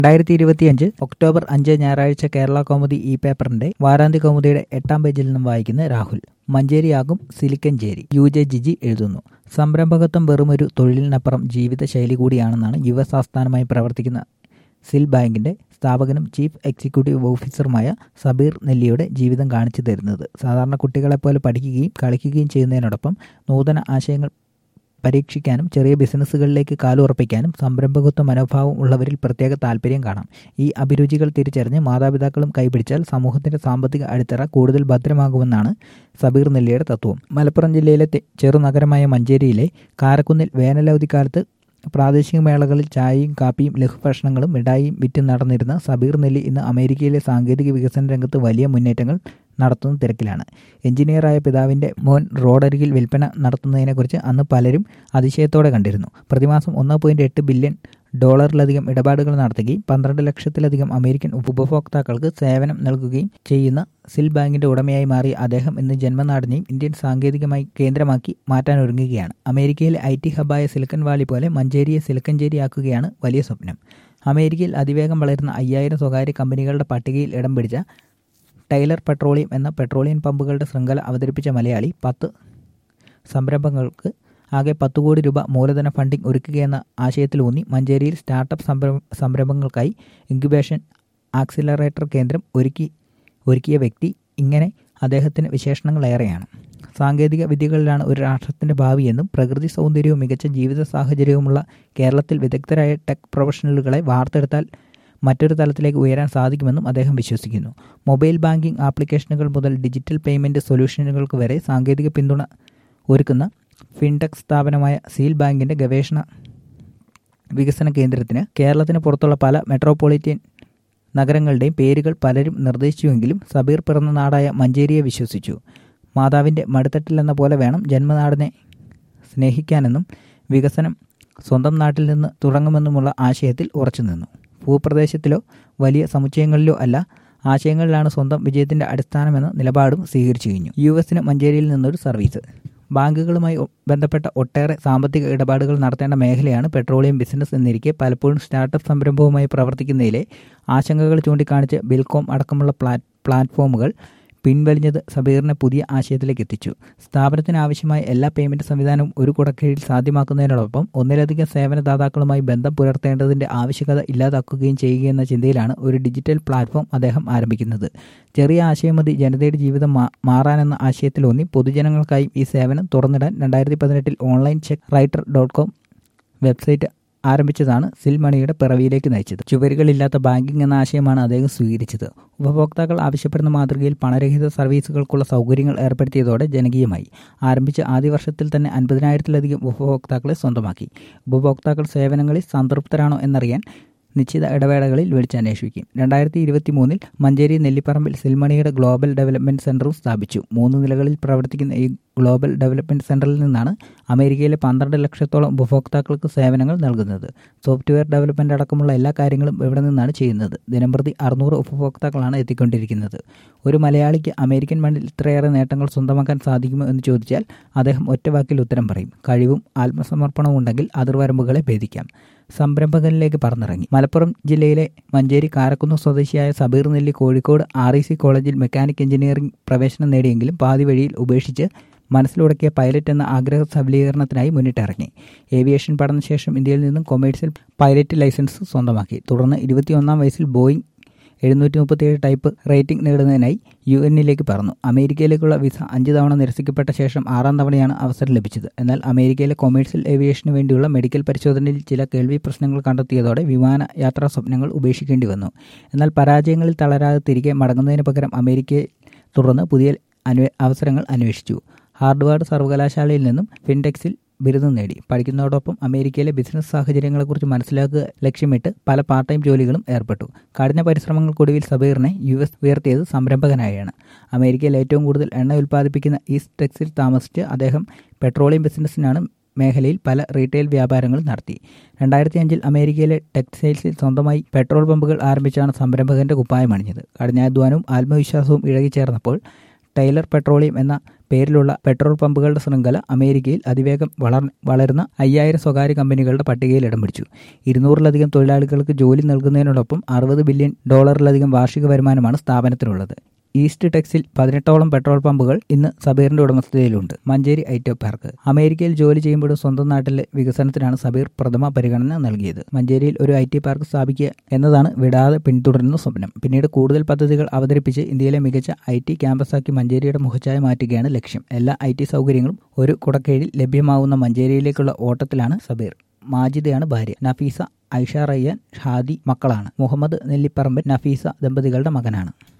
രണ്ടായിരത്തി ഇരുപത്തിയഞ്ച് ഒക്ടോബർ അഞ്ച് ഞായറാഴ്ച കേരള കൗമുദി ഈ പേപ്പറിന്റെ വാരാന്ത്യ കൗമുദിയുടെ എട്ടാം പേജിൽ നിന്നും വായിക്കുന്ന രാഹുൽ മഞ്ചേരിയാകും സിലിക്കഞ്ചേരി യു ജെ ജിജി എഴുതുന്നു സംരംഭകത്വം വെറുമൊരു തൊഴിലിനപ്പുറം ജീവിതശൈലി കൂടിയാണെന്നാണ് യു എസ് ആസ്ഥാനമായി പ്രവർത്തിക്കുന്ന സിൽ ബാങ്കിന്റെ സ്ഥാപകനും ചീഫ് എക്സിക്യൂട്ടീവ് ഓഫീസറുമായ സബീർ നെല്ലിയുടെ ജീവിതം കാണിച്ചു തരുന്നത് സാധാരണ കുട്ടികളെപ്പോലെ പഠിക്കുകയും കളിക്കുകയും ചെയ്യുന്നതിനോടൊപ്പം നൂതന ആശയങ്ങൾ പരീക്ഷിക്കാനും ചെറിയ ബിസിനസ്സുകളിലേക്ക് കാലുറപ്പിക്കാനും സംരംഭകത്വ മനോഭാവം ഉള്ളവരിൽ പ്രത്യേക താല്പര്യം കാണാം ഈ അഭിരുചികൾ തിരിച്ചറിഞ്ഞ് മാതാപിതാക്കളും കൈപിടിച്ചാൽ സമൂഹത്തിന്റെ സാമ്പത്തിക അടിത്തറ കൂടുതൽ ഭദ്രമാകുമെന്നാണ് സബീർ നെല്ലിയുടെ തത്വം മലപ്പുറം ജില്ലയിലെ ചെറുനഗരമായ മഞ്ചേരിയിലെ കാരക്കുന്നിൽ വേനലവധിക്കാലത്ത് പ്രാദേശിക മേളകളിൽ ചായയും കാപ്പിയും ലഘുഭക്ഷണങ്ങളും മിഠായിയും വിറ്റ് നടന്നിരുന്ന സബീർ നെല്ലി ഇന്ന് അമേരിക്കയിലെ സാങ്കേതിക വികസന രംഗത്ത് വലിയ മുന്നേറ്റങ്ങൾ നടത്തുന്ന തിരക്കിലാണ് എഞ്ചിനീയറായ പിതാവിന്റെ മോൻ റോഡരികിൽ വിൽപ്പന നടത്തുന്നതിനെക്കുറിച്ച് അന്ന് പലരും അതിശയത്തോടെ കണ്ടിരുന്നു പ്രതിമാസം ഒന്ന് പോയിന്റ് എട്ട് ബില്യൺ ഡോളറിലധികം ഇടപാടുകൾ നടത്തുകയും പന്ത്രണ്ട് ലക്ഷത്തിലധികം അമേരിക്കൻ ഉപഭോക്താക്കൾക്ക് സേവനം നൽകുകയും ചെയ്യുന്ന സിൽ ബാങ്കിന്റെ ഉടമയായി മാറിയ അദ്ദേഹം ഇന്ന് ജന്മനാടിനെയും ഇന്ത്യൻ സാങ്കേതികമായി കേന്ദ്രമാക്കി മാറ്റാനൊരുങ്ങുകയാണ് അമേരിക്കയിലെ ഐ ടി ഹബായ സിലിക്കൺ വാലി പോലെ മഞ്ചേരിയെ സിലിക്കഞ്ചേരിയാക്കുകയാണ് വലിയ സ്വപ്നം അമേരിക്കയിൽ അതിവേഗം വളരുന്ന അയ്യായിരം സ്വകാര്യ കമ്പനികളുടെ പട്ടികയിൽ ഇടം പിടിച്ച ടൈലർ പെട്രോളിയം എന്ന പെട്രോളിയം പമ്പുകളുടെ ശൃംഖല അവതരിപ്പിച്ച മലയാളി പത്ത് സംരംഭങ്ങൾക്ക് ആകെ പത്ത് കോടി രൂപ മൂലധന ഫണ്ടിംഗ് ഒരുക്കുകയെന്ന ആശയത്തിലൂന്നി മഞ്ചേരിയിൽ സ്റ്റാർട്ടപ്പ് സംരംഭങ്ങൾക്കായി ഇൻക്യുബേഷൻ ആക്സിലറേറ്റർ കേന്ദ്രം ഒരുക്കി ഒരുക്കിയ വ്യക്തി ഇങ്ങനെ അദ്ദേഹത്തിന് വിശേഷണങ്ങളേറെയാണ് സാങ്കേതിക വിദ്യകളിലാണ് ഒരു രാഷ്ട്രത്തിന്റെ ഭാവിയെന്നും പ്രകൃതി സൗന്ദര്യവും മികച്ച ജീവിത സാഹചര്യവുമുള്ള കേരളത്തിൽ വിദഗ്ധരായ ടെക് പ്രൊഫഷണലുകളെ വാർത്തെടുത്താൽ മറ്റൊരു തലത്തിലേക്ക് ഉയരാൻ സാധിക്കുമെന്നും അദ്ദേഹം വിശ്വസിക്കുന്നു മൊബൈൽ ബാങ്കിംഗ് ആപ്ലിക്കേഷനുകൾ മുതൽ ഡിജിറ്റൽ പേയ്മെന്റ് സൊല്യൂഷനുകൾക്ക് വരെ സാങ്കേതിക പിന്തുണ ഒരുക്കുന്ന ഫിൻടെക് സ്ഥാപനമായ സീൽ ബാങ്കിന്റെ ഗവേഷണ വികസന കേന്ദ്രത്തിന് കേരളത്തിന് പുറത്തുള്ള പല മെട്രോപൊളിറ്റൻ നഗരങ്ങളുടെയും പേരുകൾ പലരും നിർദ്ദേശിച്ചുവെങ്കിലും സബീർ പിറന്ന നാടായ മഞ്ചേരിയെ വിശ്വസിച്ചു മാതാവിൻ്റെ മടുത്തട്ടിലെന്ന പോലെ വേണം ജന്മനാടിനെ സ്നേഹിക്കാനെന്നും വികസനം സ്വന്തം നാട്ടിൽ നിന്ന് തുടങ്ങുമെന്നുമുള്ള ആശയത്തിൽ ഉറച്ചുനിന്നു ഭൂപ്രദേശത്തിലോ വലിയ സമുച്ചയങ്ങളിലോ അല്ല ആശയങ്ങളിലാണ് സ്വന്തം വിജയത്തിന്റെ അടിസ്ഥാനമെന്ന നിലപാടും സ്വീകരിച്ചു കഴിഞ്ഞു യു എസിന് മഞ്ചേരിയിൽ നിന്നൊരു സർവീസ് ബാങ്കുകളുമായി ബന്ധപ്പെട്ട ഒട്ടേറെ സാമ്പത്തിക ഇടപാടുകൾ നടത്തേണ്ട മേഖലയാണ് പെട്രോളിയം ബിസിനസ് എന്നിരിക്കെ പലപ്പോഴും സ്റ്റാർട്ടപ്പ് സംരംഭവുമായി പ്രവർത്തിക്കുന്നതിലെ ആശങ്കകൾ ചൂണ്ടിക്കാണിച്ച് ബിൽകോം അടക്കമുള്ള പ്ലാറ്റ്ഫോമുകൾ പിൻവലിഞ്ഞത് സബീറിനെ പുതിയ ആശയത്തിലേക്ക് എത്തിച്ചു സ്ഥാപനത്തിന് ആവശ്യമായ എല്ലാ പേയ്മെന്റ് സംവിധാനവും ഒരു കുടക്കീഴിൽ സാധ്യമാക്കുന്നതിനോടൊപ്പം ഒന്നിലധികം സേവനദാതാക്കളുമായി ബന്ധം പുലർത്തേണ്ടതിന്റെ ആവശ്യകത ഇല്ലാതാക്കുകയും ചെയ്യുകയെന്ന ചിന്തയിലാണ് ഒരു ഡിജിറ്റൽ പ്ലാറ്റ്ഫോം അദ്ദേഹം ആരംഭിക്കുന്നത് ചെറിയ ആശയം മതി ജനതയുടെ ജീവിതം മാറാനെന്ന ആശയത്തിലൂന്നി പൊതുജനങ്ങൾക്കായി ഈ സേവനം തുറന്നിടാൻ രണ്ടായിരത്തി പതിനെട്ടിൽ online check writer dot com website ആരംഭിച്ചതാണ് സിൽമണിയുടെ പിറവിയിലേക്ക് നയിച്ചത് ചുവരുകളില്ലാത്ത ബാങ്കിംഗ് എന്ന ആശയമാണ് അദ്ദേഹം സ്വീകരിച്ചത് ഉപഭോക്താക്കൾ ആവശ്യപ്പെടുന്ന മാതൃകയിൽ പണരഹിത സർവീസുകൾക്കുള്ള സൗകര്യങ്ങൾ ഏർപ്പെടുത്തിയതോടെ ജനകീയമായി ആരംഭിച്ച ആദ്യ വർഷത്തിൽ തന്നെ അൻപതിനായിരത്തിലധികം ഉപഭോക്താക്കളെ സ്വന്തമാക്കി ഉപഭോക്താക്കൾ സേവനങ്ങളിൽ സംതൃപ്തരാണോ എന്നറിയാൻ നിശ്ചിത ഇടവേളകളിൽ വിളിച്ചന്വേഷിക്കും രണ്ടായിരത്തി ഇരുപത്തി മൂന്നിൽ മഞ്ചേരി നെല്ലിപ്പറമ്പിൽ സിൽമണിയുടെ ഗ്ലോബൽ ഡെവലപ്മെന്റ് സെന്ററും സ്ഥാപിച്ചു മൂന്ന് നിലകളിൽ പ്രവർത്തിക്കുന്ന ഈ ഗ്ലോബൽ ഡെവലപ്മെന്റ് സെന്ററിൽ നിന്നാണ് അമേരിക്കയിലെ പന്ത്രണ്ട് ലക്ഷത്തോളം ഉപഭോക്താക്കൾക്ക് സേവനങ്ങൾ നൽകുന്നത് സോഫ്റ്റ്വെയർ ഡെവലപ്മെന്റ് അടക്കമുള്ള എല്ലാ കാര്യങ്ങളും ഇവിടെ നിന്നാണ് ചെയ്യുന്നത് ദിനംപ്രതി അറുന്നൂറ് ഉപഭോക്താക്കളാണ് എത്തിക്കൊണ്ടിരിക്കുന്നത് ഒരു മലയാളിക്ക് അമേരിക്കൻ മണ്ണിൽ ഇത്രയേറെ നേട്ടങ്ങൾ സ്വന്തമാക്കാൻ സാധിക്കുമോ എന്ന് ചോദിച്ചാൽ അദ്ദേഹം ഒറ്റവാക്കിൽ ഉത്തരം പറയും കഴിവും ആത്മസമർപ്പണവും ഉണ്ടെങ്കിൽ അതിർവരമ്പുകളെ ഭേദിക്കാം സംരംഭകനിലേക്ക് പറന്നിറങ്ങി മലപ്പുറം ജില്ലയിലെ മഞ്ചേരി കാരക്കുന്ന് സ്വദേശിയായ Sabir Nelli Kozhikode R E C കോളേജിൽ മെക്കാനിക് എഞ്ചിനീയറിംഗ് പ്രവേശനം നേടിയെങ്കിലും പാതി വഴിയിൽ ഉപേക്ഷിച്ച് മനസ്സിലുടക്കിയ പൈലറ്റ് എന്ന ആഗ്രഹ സബലീകരണത്തിനായി മുന്നിട്ടിറങ്ങി ഏവിയേഷൻ പഠനശേഷം ഇന്ത്യയിൽ നിന്നും കൊമേഴ്സ്യൽ പൈലറ്റ് ലൈസൻസ് സ്വന്തമാക്കി തുടർന്ന് ഇരുപത്തിയൊന്നാം വയസ്സിൽ ബോയിങ് എഴുന്നൂറ്റി മുപ്പത്തിയേഴ് ടൈപ്പ് റേറ്റിംഗ് നേടുന്നതിനായി യു എന്നിലേക്ക് പറന്നു അമേരിക്കയിലേക്കുള്ള വിസ അഞ്ച് തവണ നിരസിക്കപ്പെട്ട ശേഷം ആറാം തവണയാണ് അവസരം ലഭിച്ചത് എന്നാൽ അമേരിക്കയിലെ കൊമേഴ്സ്യൽ ഏവിയേഷന് വേണ്ടിയുള്ള മെഡിക്കൽ പരിശോധനയിൽ ചില കേൾവി പ്രശ്നങ്ങൾ കണ്ടെത്തിയതോടെ വിമാന യാത്രാ സ്വപ്നങ്ങൾ ഉപേക്ഷിക്കേണ്ടി വന്നു എന്നാൽ പരാജയങ്ങളിൽ തളരാതെ തിരികെ മടങ്ങുന്നതിന് പകരം അമേരിക്കയെ തുടർന്ന് പുതിയ അവസരങ്ങൾ അന്വേഷിച്ചു ഹാർഡ്വാർഡ് സർവകലാശാലയിൽ നിന്നും ഫിൻടെക്സിൽ ബിരുദം നേടി പഠിക്കുന്നതോടൊപ്പം അമേരിക്കയിലെ ബിസിനസ് സാഹചര്യങ്ങളെക്കുറിച്ച് മനസ്സിലാക്കുക ലക്ഷ്യമിട്ട് പല പാർട്ട് ടൈം ജോലികളും ഏർപ്പെട്ടു കഠിന പരിശ്രമങ്ങൾക്കൊടുവിൽ സബീറിനെ യു എസ് ഉയർത്തിയത് സംരംഭകനായാണ് അമേരിക്കയിൽ ഏറ്റവും കൂടുതൽ എണ്ണ ഉൽപ്പാദിപ്പിക്കുന്ന ഈസ്റ്റ് ടെക്സിൽ താമസിച്ച് അദ്ദേഹം പെട്രോളിയം ബിസിനസ്സിനാണ് മേഖലയിൽ പല റീറ്റെയിൽ വ്യാപാരങ്ങൾ നടത്തി രണ്ടായിരത്തി അഞ്ചിൽ അമേരിക്കയിലെ ടെക്സ്റ്റൈൽസിൽ സ്വന്തമായി പെട്രോൾ പമ്പുകൾ ആരംഭിച്ചാണ് സംരംഭകന്റെ കുപ്പായം അണിഞ്ഞത് കഠിനാധ്വാനവും ആത്മവിശ്വാസവും ഇഴകിച്ചേർന്നപ്പോൾ ടൈലർ പെട്രോളിയം എന്ന പേരിലുള്ള പെട്രോൾ പമ്പുകളുടെ ശൃംഖല അമേരിക്കയിൽ അതിവേഗം വളർ വളരുന്ന അയ്യായിരം സ്വകാര്യ കമ്പനികളുടെ പട്ടികയിൽ ഇടം പിടിച്ചു ഇരുന്നൂറിലധികം തൊഴിലാളികൾക്ക് ജോലി നൽകുന്നതിനോടൊപ്പം അറുപത് ബില്യൺ ഡോളറിലധികം വാർഷിക വരുമാനമാണ് സ്ഥാപനത്തിനുള്ളത് ഈസ്റ്റ് ടെക്സിൽ പതിനെട്ടോളം പെട്രോൾ പമ്പുകൾ ഇന്ന് സബീറിന്റെ ഉടമസ്ഥതയിലുണ്ട് മഞ്ചേരി ഐ ടി പാർക്ക് അമേരിക്കയിൽ ജോലി ചെയ്യുമ്പോഴും സ്വന്തം നാട്ടിലെ വികസനത്തിനാണ് സബീർ പ്രഥമ പരിഗണന നൽകിയത് മഞ്ചേരിയിൽ ഒരു ഐ ടി പാർക്ക് സ്ഥാപിക്കുക എന്നതാണ് വിടാതെ പിന്തുടരുന്ന സ്വപ്നം പിന്നീട് കൂടുതൽ പദ്ധതികൾ അവതരിപ്പിച്ച് ഇന്ത്യയിലെ മികച്ച ഐ ടി ക്യാമ്പസാക്കി മഞ്ചേരിയുടെ മുഖച്ഛായ മാറ്റുകയാണ് ലക്ഷ്യം എല്ലാ ഐ ടി സൗകര്യങ്ങളും ഒരു കുടക്കീഴിൽ ലഭ്യമാവുന്ന മഞ്ചേരിയിലേക്കുള്ള ഓട്ടത്തിലാണ് സബീർ മാജിദയാണ് ഭാര്യ നഫീസ ഐഷ റയ്യാൻ ഷാദി മക്കളാണ് മുഹമ്മദ് നെല്ലിപ്പറമ്പൻ നഫീസ ദമ്പതികളുടെ മകനാണ്